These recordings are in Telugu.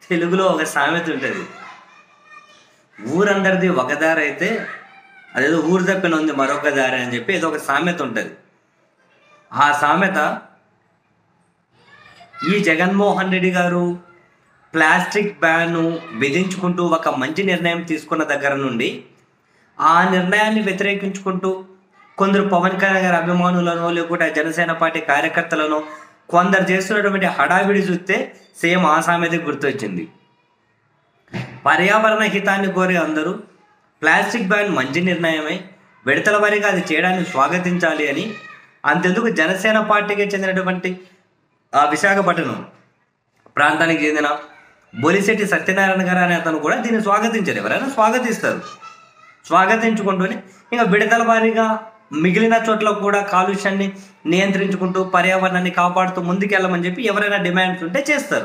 తెలుగులో ఒక సామెత ఉంటుంది ఊరందరిది ఒక దారి అయితే అదేదో ఊరు తప్పిన ఉంది మరొక దారి అని చెప్పి ఏదో ఒక సామెత ఉంటుంది ఆ సామెత ఈ జగన్మోహన్ రెడ్డి గారు ప్లాస్టిక్ బ్యాన్ విధించుకుంటూ ఒక మంచి నిర్ణయం తీసుకున్న దగ్గర నుండి ఆ నిర్ణయాన్ని వ్యతిరేకించుకుంటూ కొందరు పవన్ కళ్యాణ్ గారి అభిమానులను లేకుంటే జనసేన పార్టీ కార్యకర్తలను కొందరు చేస్తున్నటువంటి హడావిడి చూస్తే సేమ్ ఆ సామెత గుర్తొచ్చింది పర్యావరణ హితాన్ని కోరే అందరూ ప్లాస్టిక్ బ్యాన్ మంచి నిర్ణయమే విడతల వారీగా అది చేయడాన్ని స్వాగతించాలి అని అంతెందుకు జనసేన పార్టీకి చెందినటువంటి ఆ విశాఖపట్నం ప్రాంతానికి చెందిన బొలిశెట్టి సత్యనారాయణ గారు అనే అతను కూడా దీన్ని స్వాగతించారు ఎవరైనా స్వాగతిస్తారు స్వాగతించుకుంటూనే ఇంకా విడతల వారీగా మిగిలిన చోట్ల కూడా కాలుష్యాన్ని నియంత్రించుకుంటూ పర్యావరణాన్ని కాపాడుతూ ముందుకెళ్ళమని చెప్పి ఎవరైనా డిమాండ్స్ ఉంటే చేస్తారు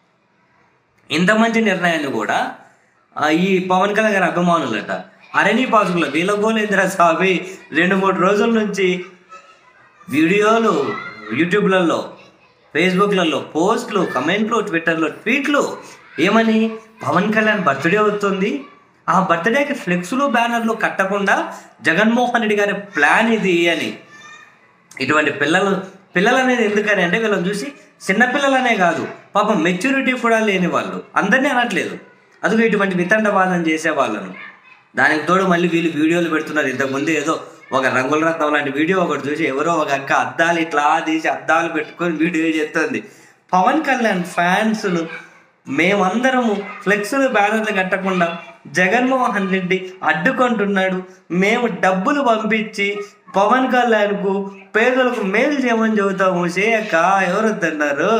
ఇంత మంచి నిర్ణయాన్ని కూడా ఆ, ఈ పవన్ కళ్యాణ్ గారి అభిమానులట అరణి పాసుకుల వీళ్ళ గోలేంద్ర స్వామి రెండు మూడు రోజుల నుంచి వీడియోలు యూట్యూబ్లలో ఫేస్బుక్లలో పోస్ట్లు కమెంట్లు ట్విట్టర్లో ట్వీట్లు ఏమని పవన్ కళ్యాణ్ బర్త్డే అవుతుంది ఆ బర్త్డేకి ఫ్లెక్స్లు బ్యానర్లు కట్టకుండా జగన్మోహన్ రెడ్డి గారి ప్లాన్ ఇది అని ఇటువంటి పిల్లలు పిల్లలు అనేది ఎందుకని అంటే వీళ్ళని చూసి చిన్నపిల్లలనే కాదు పాపం మెచ్యూరిటీ కూడా లేని వాళ్ళు అందరినీ అనట్లేదు అదిగో ఇటువంటి వితండవాదం చేసే వాళ్ళను దానికి తోడు మళ్ళీ వీళ్ళు వీడియోలు పెడుతున్నారు ఇంతకుముందు ఏదో ఒక రంగుల రత్నం లాంటి వీడియో ఒకటి చూసి ఎవరో ఒక అక్క అద్దాలు ఇట్లా తీసి అద్దాలు పెట్టుకొని వీడియో చేస్తుంది పవన్ కళ్యాణ్ ఫ్యాన్స్ను మేమందరము ఫ్లెక్స్లు బ్యానర్లు కట్టకుండా జగన్మోహన్ రెడ్డి అడ్డుకుంటున్నాడు మేము డబ్బులు పంపించి పవన్ కళ్యాణ్కు పేదలకు మేలు చేయమని చెబుతాము చేయక్క ఎవరు తిన్నారు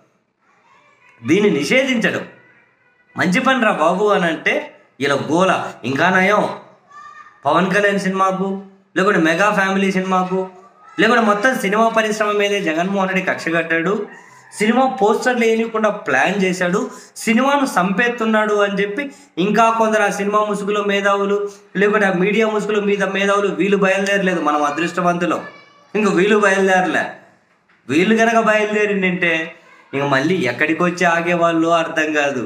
దీన్ని నిషేధించడం మంచి పని రా బాబు అని అంటే ఇలా గోల ఇంకా నయం పవన్ కళ్యాణ్ సినిమాకు లేకుంటే మెగా ఫ్యామిలీ సినిమాకు లేకుంటే మొత్తం సినిమా పరిశ్రమ మీదే జగన్మోహన్ రెడ్డి కక్ష కట్టాడు సినిమా పోస్టర్లు వేయకుండా ప్లాన్ చేశాడు సినిమాను సంపేస్తున్నాడు అని చెప్పి ఇంకా కొందరు ఆ సినిమా ముసుగులో మేధావులు లేకుంటే ఆ మీడియా ముసుగుల మీద మేధావులు వీళ్ళు బయలుదేరలేదు మనం అదృష్టవంతులం ఇంక వీళ్ళు బయలుదేరలే వీళ్ళు కనుక బయలుదేరిందంటే ఇంక మళ్ళీ ఎక్కడికి వచ్చి ఆగేవాళ్ళు అర్థం కాదు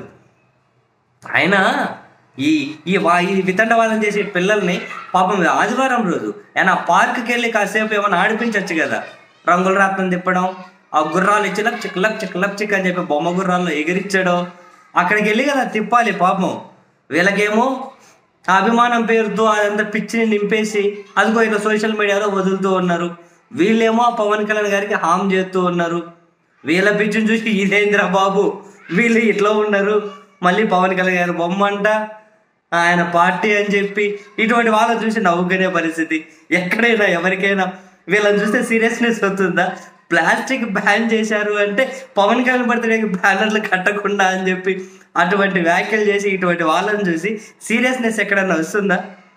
ఆయన ఈ ఈ వా ఈ వితండవాదం చేసే పిల్లల్ని పాపం ఆదివారం రోజు ఆయన పార్క్కి వెళ్ళి కాసేపు ఏమైనా ఆడిపించవచ్చు కదా రంగుల రాత్రం తిప్పడం ఆ గుర్రాలు ఇచ్చి లక్ చిక్ లక్ చిక్ లక్ చిక్ అని చెప్పి బొమ్మ గుర్రాల్లో ఎగిరించడం అక్కడికి వెళ్ళి కదా తిప్పాలి పాపం వీళ్ళకేమో ఆ అభిమానం పేరుతో అదంతా పిచ్చిని నింపేసి అదిగో ఇలా సోషల్ మీడియాలో వదులుతూ ఉన్నారు వీళ్ళేమో ఆ పవన్ కళ్యాణ్ గారికి హామ్ చేస్తూ ఉన్నారు వీళ్ళ పిచ్చిని చూసి ఇదేంద్రా బాబు వీళ్ళు ఇట్లా ఉన్నారు మళ్ళీ పవన్ కళ్యాణ్ గారి బొమ్మ అంట ఆయన పార్టీ అని చెప్పి ఇటువంటి వాళ్ళని చూసి నవ్వుకునే పరిస్థితి ఎక్కడైనా ఎవరికైనా వీళ్ళని చూస్తే సీరియస్నెస్ అవుతుందా ప్లాస్టిక్ బ్యాన్ చేశారు అంటే పవన్ కళ్యాణ్ బర్త్డేకి బ్యానర్లు కట్టకుండా అని చెప్పి అటువంటి వ్యాఖ్యలు చేసి ఇటువంటి వాళ్ళని చూసి సీరియస్నెస్ ఎక్కడన్నా వస్తుందా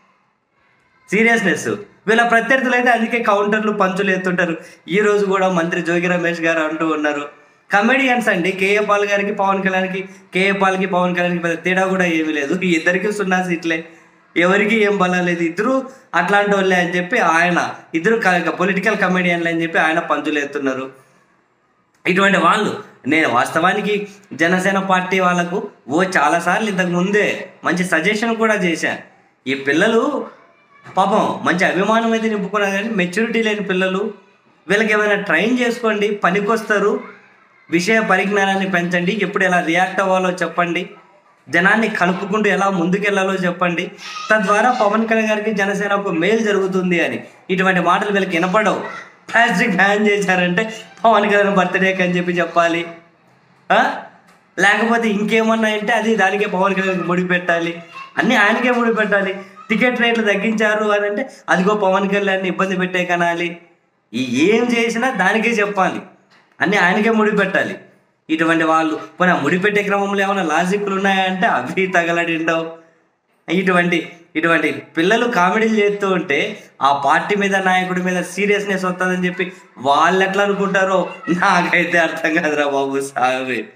సీరియస్నెస్ వీళ్ళ ప్రత్యర్థులు అయితే అందుకే కౌంటర్లు పంచులు ఎత్తుంటారు ఈ రోజు కూడా మంత్రి జోగి రమేష్ గారు అంటూ ఉన్నారు కమెడియన్స్ అండి కేఏ పాల్ గారికి పవన్ కళ్యాణ్కి కేఏ పాల్కి పవన్ కళ్యాణ్కి పెద్ద తేడా కూడా ఏమీ లేదు ఈ ఇద్దరికి సున్నా సీట్లే ఎవరికి ఏం బలం లేదు ఇద్దరు అట్లాంటి వాళ్ళే అని చెప్పి ఆయన ఇద్దరు పొలిటికల్ కమెడియన్లు అని చెప్పి ఆయన పంచులు ఎత్తున్నారు ఇటువంటి వాళ్ళు నేను వాస్తవానికి జనసేన పార్టీ వాళ్ళకు ఓ చాలాసార్లు ఇంతకు ముందే మంచి సజెషన్ కూడా చేశాను ఈ పిల్లలు పాపం మంచి అభిమానం అయితే నింపుకున్నారు కానీ మెచ్యూరిటీ లేని పిల్లలు వీళ్ళకి ఏమైనా ట్రైన్ చేసుకోండి పనికొస్తారు విషయ పరిజ్ఞానాన్ని పెంచండి ఎప్పుడు ఎలా రియాక్ట్ అవ్వాలో చెప్పండి జనాన్ని కలుపుకుంటూ ఎలా ముందుకెళ్లాలో చెప్పండి తద్వారా పవన్ కళ్యాణ్ గారికి జనసేనకు మేలు జరుగుతుంది అని ఇటువంటి మాటలు వీళ్ళకి వినపడవు ప్లాస్టిక్ బ్యాన్ చేశారంటే పవన్ కళ్యాణ్ బర్త్డేకి అని చెప్పి చెప్పాలి ఆ? లేకపోతే ఇంకేమన్నా అంటే అది దానికే పవన్ కళ్యాణ్ ముడి పెట్టాలి అన్నీ ఆయనకే ముడి పెట్టాలి టికెట్ రేట్లు తగ్గించారు అని అంటే అదిగో పవన్ కళ్యాణ్ ఇబ్బంది పెట్టే కనాలి ఈ ఏం చేసినా దానికే చెప్పాలి అన్నీ ఆయనకే ముడి పెట్టాలి ఇటువంటి వాళ్ళు పోనీ ఆ ముడి పెట్టే క్రమంలో ఏమైనా లాజిక్లు ఉన్నాయంటే అవి తగలడిండవు ఇటువంటి ఇటువంటి పిల్లలు కామెడీలు చేస్తూ ఉంటే ఆ పార్టీ మీద నాయకుడి మీద సీరియస్నెస్ వస్తుందని చెప్పి వాళ్ళు ఎట్లా అనుకుంటారో నాకైతే అర్థం కాదురా బాబు సామి